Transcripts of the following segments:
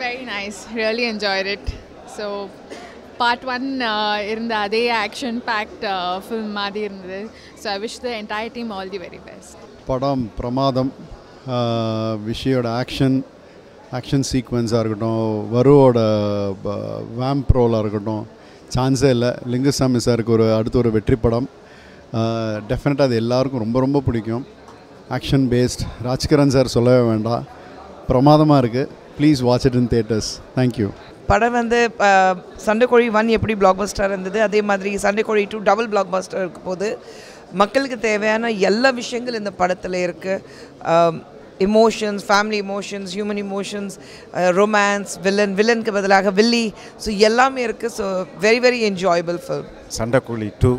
very nice. Really enjoyed it. So, part one uh, இருந்த அதே action fact film மாதிரி இருந்தது so I wish the entire team all the very best படம் பிரமாதம் விஷயோட action action சீக்வன்ஸாக இருக்கட்டும் வருவோட வேம்ப் ரோலாக இருக்கட்டும் சான்ஸே இல்லை லிங்குசாமி சாருக்கு ஒரு அடுத்த ஒரு வெற்றி படம் டெஃபினட்டாக அது எல்லாருக்கும் ரொம்ப ரொம்ப பிடிக்கும் ஆக்ஷன் பேஸ்ட் ராஜ்கிரண் சார் சொல்லவே வேண்டாம் பிரமாதமாக இருக்குது please watch it in theatres thank you படம் வந்து அஹ், சண்டைக்கோழி ஒன் எப்படி பிளாக் பஸ்டர் இருந்தது அதே மாதிரி Sandakozhi two double blockbuster இருக்க போது மக்களுக்கு தேவையான எல்லா விஷயங்கள் இந்த படத்தில் இருக்குது emotions family emotions human emotions romance villain வில்லனுக்கு பதிலாக வில்லி ஸோ எல்லாமே இருக்குது so very very enjoyable film Sandakozhi two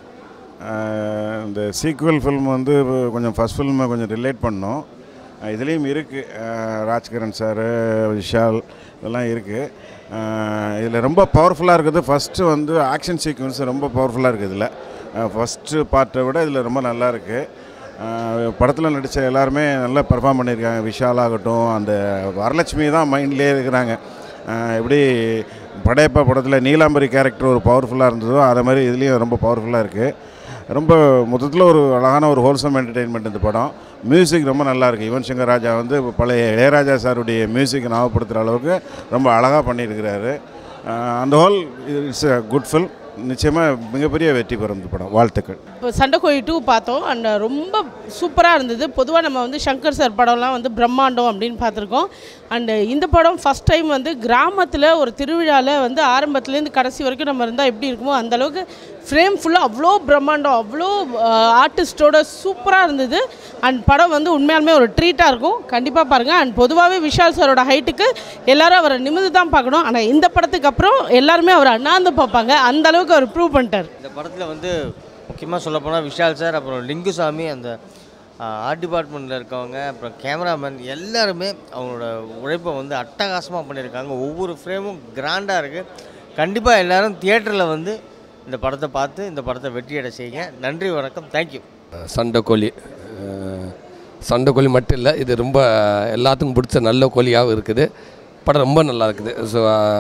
இந்த சீக்குவல் ஃபில்ம் வந்து கொஞ்சம் ஃபஸ்ட் ஃபில்மை கொஞ்சம் ரிலேட் பண்ணோம் அஹ் இதுலேயும் இருக்குது ராஜ்கிரண் சார் விஷால் இதெல்லாம் இருக்குது இதில் ரொம்ப பவர்ஃபுல்லாக இருக்குது ஃபஸ்ட்டு வந்து ஆக்ஷன் சீக்வன்ஸ் ரொம்ப பவர்ஃபுல்லாக இருக்குது இதில் ஃபஸ்ட்டு பார்ட்டை விட இதில் ரொம்ப நல்லா இருக்குது படத்தில் நடித்த எல்லாருமே நல்லா பெர்ஃபார்ம் பண்ணியிருக்காங்க விஷால் ஆகட்டும் அந்த வரலட்சுமி தான் மைண்ட்லேயே இருக்கிறாங்க அஹ் எப்படி படையப்பா படத்தில் நீலாம்பரி கேரக்டர் ஒரு பவர்ஃபுல்லாக இருந்ததோ அதே மாதிரி இதுலேயும் ரொம்ப பவர்ஃபுல்லாக இருக்குது ரொம்ப மொத்தத்தில் ஒரு அழகான ஒரு ஹோல்சம் என்டர்டெயின்மெண்ட் இந்த படம் மியூசிக் ரொம்ப நல்லா இருக்குது யுவன் சங்கர் ராஜா வந்து பழைய இளையராஜா சாருடைய மியூசிக் ஞாபகப்படுத்துகிற அளவுக்கு ரொம்ப அழகாக பண்ணியிருக்கிறாரு அஹ் அந்த whole it's a good film நிச்சயமாக மிகப்பெரிய வெற்றி பெறும் இந்த படம் வாழ்த்துக்கள் இப்போ சண்டைக்கோழி டூ பார்த்தோம் அண்ட் ரொம்ப சூப்பராக இருந்தது பொதுவாக நம்ம வந்து சங்கர் சார் படம்லாம் வந்து பிரம்மாண்டம் அப்படின்னு பார்த்துருக்கோம் அண்டு இந்த படம் ஃபஸ்ட் டைம் வந்து கிராமத்தில் ஒரு திருவிழாவில் வந்து ஆரம்பத்துலேருந்து கடைசி வரைக்கும் நம்ம இருந்தால் எப்படி இருக்குமோ அந்த அளவுக்கு ஃப்ரேம் ஃபுல்லாக அவ்வளோ பிரம்மாண்டம் அவ்வளோ ஆர்டிஸ்டோட சூப்பராக இருந்தது அண்ட் படம் வந்து உண்மையாலுமே ஒரு ட்ரீட்டாக இருக்கும் கண்டிப்பாக பாருங்கள் அண்ட் பொதுவாகவே விஷால் சாரோட ஹைட்டுக்கு எல்லாரும் அவரை நிமிந்து தான் பார்க்கணும் ஆனால் இந்த படத்துக்கு அப்புறம் எல்லாருமே அவரை அண்ணாந்து பார்ப்பாங்க அந்த அளவுக்கு அவர் ப்ரூவ் பண்ணிட்டார் இந்த படத்தில் வந்து முக்கியமாக சொல்லப்போனால் விஷால் சார் அப்புறம் லிங்குசாமி அந்த ஆர்ட் டிபார்ட்மெண்ட்டில் இருக்கவங்க அப்புறம் கேமராமேன் எல்லாருமே அவங்களோட உழைப்பை வந்து அட்டகாசமாக பண்ணியிருக்காங்க ஒவ்வொரு ஃப்ரேமும் கிராண்டாக இருக்குது கண்டிப்பாக எல்லாரும் தியேட்டரில் வந்து இந்த படத்தை பார்த்து இந்த படத்தை வெற்றியடை செய்யுங்க நன்றி வணக்கம் தேங்க்யூ சண்டைக்கோழி அஹ், சண்டைக்கோழி மட்டும் இல்லை இது ரொம்ப எல்லாத்துக்கும் பிடிச்ச நல்ல கோழியாகவும் இருக்குது படம் ரொம்ப நல்லா இருக்குது ஸோ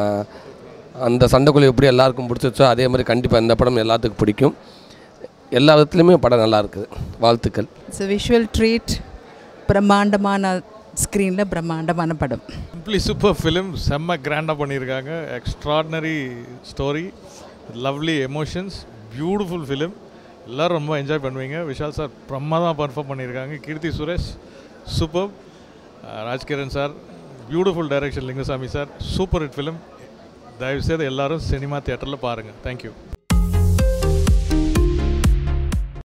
அந்த சண்டைக்கோழி எப்படி எல்லாருக்கும் பிடிச்சிச்சோ அதே மாதிரி கண்டிப்பாக இந்த படம் எல்லாத்துக்கும் பிடிக்கும் எல்லா விதத்துலையுமே படம் நல்லா இருக்குது வாழ்த்துக்கள் இட்ஸ் விஷுவல் ட்ரீட் பிரம்மாண்டமான ஸ்க்ரீனில் பிரம்மாண்டமான படம் சிம்பிளி சூப்பர் ஃபிலிம் செம்ம கிராண்டாக பண்ணியிருக்காங்க extraordinary story lovely emotions beautiful film எல்லோரும் ரொம்ப என்ஜாய் பண்ணுவீங்க விஷால் சார் பிரமாதமாக பர்ஃபார்ம் பண்ணியிருக்காங்க Keerthy Suresh super Rajkiran sir beautiful direction Lingusamy sir super hit film தயவுசெய்து எல்லாரும் சினிமா தியேட்டரில் பாருங்கள் தேங்க்யூ